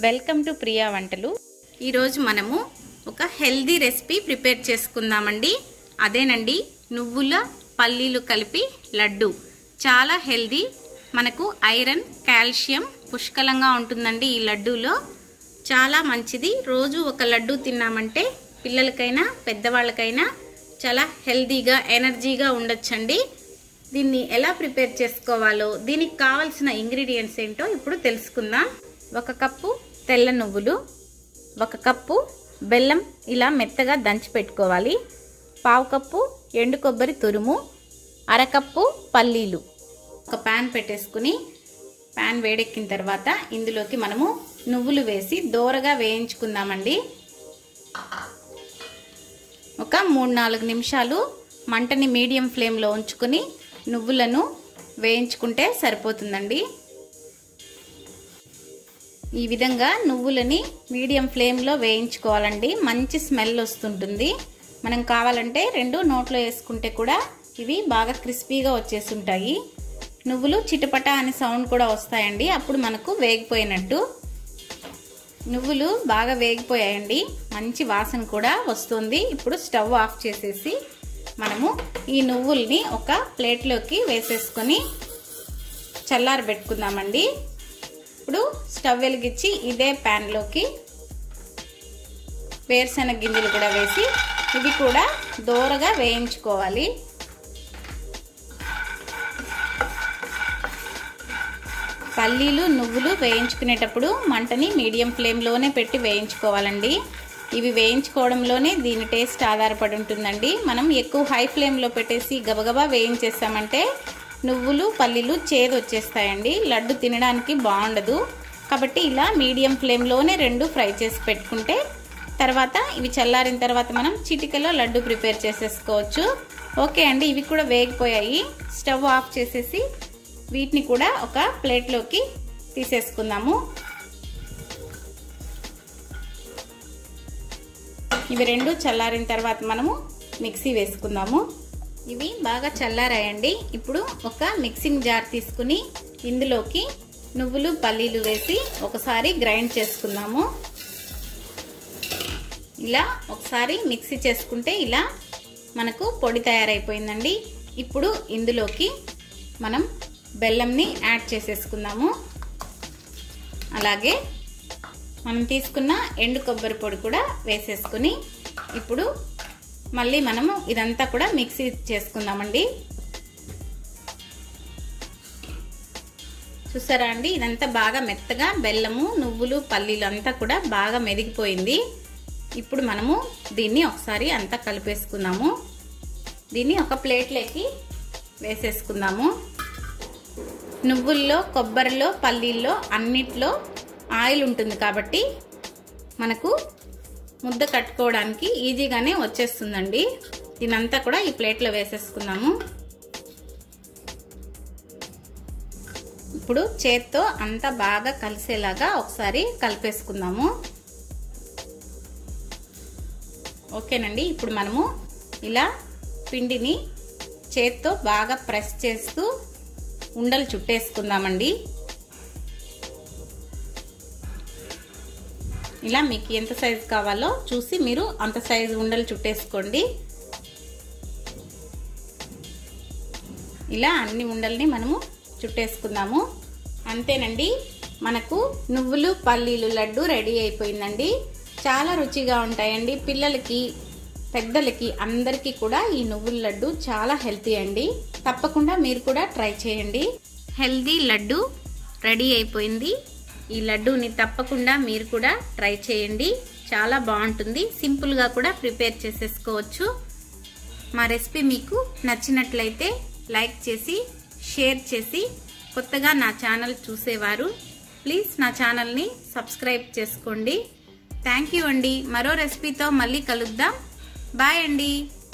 welcome to Priya వంటలు ఈరోజు మనము ఒక హెల్దీ రెసిపీ ప్రిపేర్ చేసుకుందామండి అదేనండి నువ్వుల పల్లీలు కలిపి లడ్డు చాలా హెల్దీ మనకు ఐరన్ కాల్షియం పుష్కలంగా ఉంటుందండి ఈ లడ్డూలో చాలా మంచిది రోజు ఒక లడ్డు తిన్నామంటే పిల్లలకైనా పెద్దవాళ్ళకైనా చాలా హెల్దీగా ఎనర్జీగా ఉండొచ్చండి దీన్ని ఎలా ప్రిపేర్ చేసుకోవాలో దీనికి కావాల్సిన ఇంగ్రీడియంట్స్ ఏంటో ఇప్పుడు తెలుసుకుందాం ఒక కప్పు తెల్ల నువ్వులు ఒక కప్పు బెల్లం ఇలా మెత్తగా దంచి పెట్టుకోవాలి పావు కప్పు ఎండు కొబ్బరి తురుము అరకప్పు పల్లీలు ఒక ప్యాన్ పెట్టేసుకుని ప్యాన్ వేడెక్కిన తర్వాత ఇందులోకి మనము నువ్వులు వేసి దోరగా వేయించుకుందామండి ఒక మూడు నాలుగు నిమిషాలు మంటని మీడియం ఫ్లేమ్లో ఉంచుకుని నువ్వులను వేయించుకుంటే సరిపోతుందండి ఈ విధంగా నువ్వులని మీడియం ఫ్లేమ్లో వేయించుకోవాలండి మంచి స్మెల్ వస్తుంటుంది మనం కావాలంటే రెండు నోట్లో వేసుకుంటే కూడా ఇవి బాగా క్రిస్పీగా వచ్చేస్తుంటాయి నువ్వులు చిటపట అనే సౌండ్ కూడా వస్తాయండి అప్పుడు మనకు వేగిపోయినట్టు నువ్వులు బాగా వేగిపోయాయండి మంచి వాసన కూడా వస్తుంది ఇప్పుడు స్టవ్ ఆఫ్ చేసేసి మనము ఈ నువ్వుల్ని ఒక ప్లేట్లోకి వేసేసుకొని చల్లారబెట్టుకుందామండి ఇప్పుడు స్టవ్ వెలిగించి ఇదే ప్యాన్లోకి వేరుశెనగ గింజలు కూడా వేసి ఇవి కూడా దోరగా వేయించుకోవాలి పల్లీలు నువ్వులు వేయించుకునేటప్పుడు మంటని మీడియం ఫ్లేమ్లోనే పెట్టి వేయించుకోవాలండి ఇవి వేయించుకోవడంలోనే దీని టేస్ట్ ఆధారపడి ఉంటుందండి మనం ఎక్కువ హై ఫ్లేమ్లో పెట్టేసి గబగబా వేయించేస్తామంటే నువ్వులు పల్లీలు చేదు వచ్చేస్తాయండి లడ్డు తినడానికి బాగుండదు కాబట్టి ఇలా మీడియం ఫ్లేమ్లోనే రెండు ఫ్రై చేసి పెట్టుకుంటే తర్వాత ఇవి చల్లారిన తర్వాత మనం చిటికలో లడ్డు ప్రిపేర్ చేసేసుకోవచ్చు ఓకే అండి ఇవి కూడా వేగిపోయాయి స్టవ్ ఆఫ్ చేసేసి వీటిని కూడా ఒక ప్లేట్లోకి తీసేసుకుందాము ఇవి రెండు చల్లారిన తర్వాత మనము మిక్సీ వేసుకుందాము ఇవి బాగా చల్లారాయండి ఇప్పుడు ఒక మిక్సింగ్ జార్ తీసుకుని ఇందులోకి నువ్వులు పల్లీలు వేసి ఒకసారి గ్రైండ్ చేసుకుందాము ఇలా ఒకసారి మిక్సీ చేసుకుంటే ఇలా మనకు పొడి తయారైపోయిందండి ఇప్పుడు ఇందులోకి మనం బెల్లంని యాడ్ చేసేసుకుందాము అలాగే మనం తీసుకున్న ఎండు కొబ్బరి పొడి కూడా వేసేసుకుని ఇప్పుడు మళ్ళీ మనము ఇదంతా కూడా మిక్సీ చేసుకుందామండి చూసారా అండి ఇదంతా బాగా మెత్తగా బెల్లము నువ్వులు పల్లీలు అంతా కూడా బాగా మెదిగిపోయింది ఇప్పుడు మనము దీన్ని ఒకసారి అంతా కలిపేసుకుందాము దీన్ని ఒక ప్లేట్లోకి వేసేసుకుందాము నువ్వుల్లో కొబ్బరిలో పల్లీల్లో అన్నిట్లో ఆయిల్ ఉంటుంది కాబట్టి మనకు ముద్ద కట్టుకోవడానికి ఈజీగానే వచ్చేస్తుందండి దీనంతా కూడా ఈ ప్లేట్లో వేసేసుకుందాము ఇప్పుడు చేత్తో అంతా బాగా కలిసేలాగా ఒకసారి కలిపేసుకుందాము ఓకేనండి ఇప్పుడు మనము ఇలా పిండిని చేత్తో బాగా ప్రెస్ చేస్తూ ఉండలు చుట్టేసుకుందామండి ఇలా మీకు ఎంత సైజు కావాలో చూసి మీరు అంత సైజు ఉండలు చుట్టేసుకోండి ఇలా అన్ని ఉండల్ని మనము చుట్టేసుకుందాము అంతేనండి మనకు నువ్వులు పల్లీలు లడ్డు రెడీ అయిపోయిందండి చాలా రుచిగా ఉంటాయండి పిల్లలకి పెద్దలకి అందరికీ కూడా ఈ నువ్వుల లడ్డు చాలా హెల్తీ అండి తప్పకుండా మీరు కూడా ట్రై చేయండి హెల్దీ లడ్డు రెడీ అయిపోయింది ఈ లడ్డూని తప్పకుండా మీరు కూడా ట్రై చేయండి చాలా బాగుంటుంది సింపుల్గా కూడా ప్రిపేర్ చేసేసుకోవచ్చు మా రెసిపీ మీకు నచ్చినట్లయితే లైక్ చేసి షేర్ చేసి కొత్తగా నా ఛానల్ చూసేవారు ప్లీజ్ నా ఛానల్ని సబ్స్క్రైబ్ చేసుకోండి థ్యాంక్ యూ అండి మరో రెసిపీతో మళ్ళీ కలుద్దాం బాయ్ అండి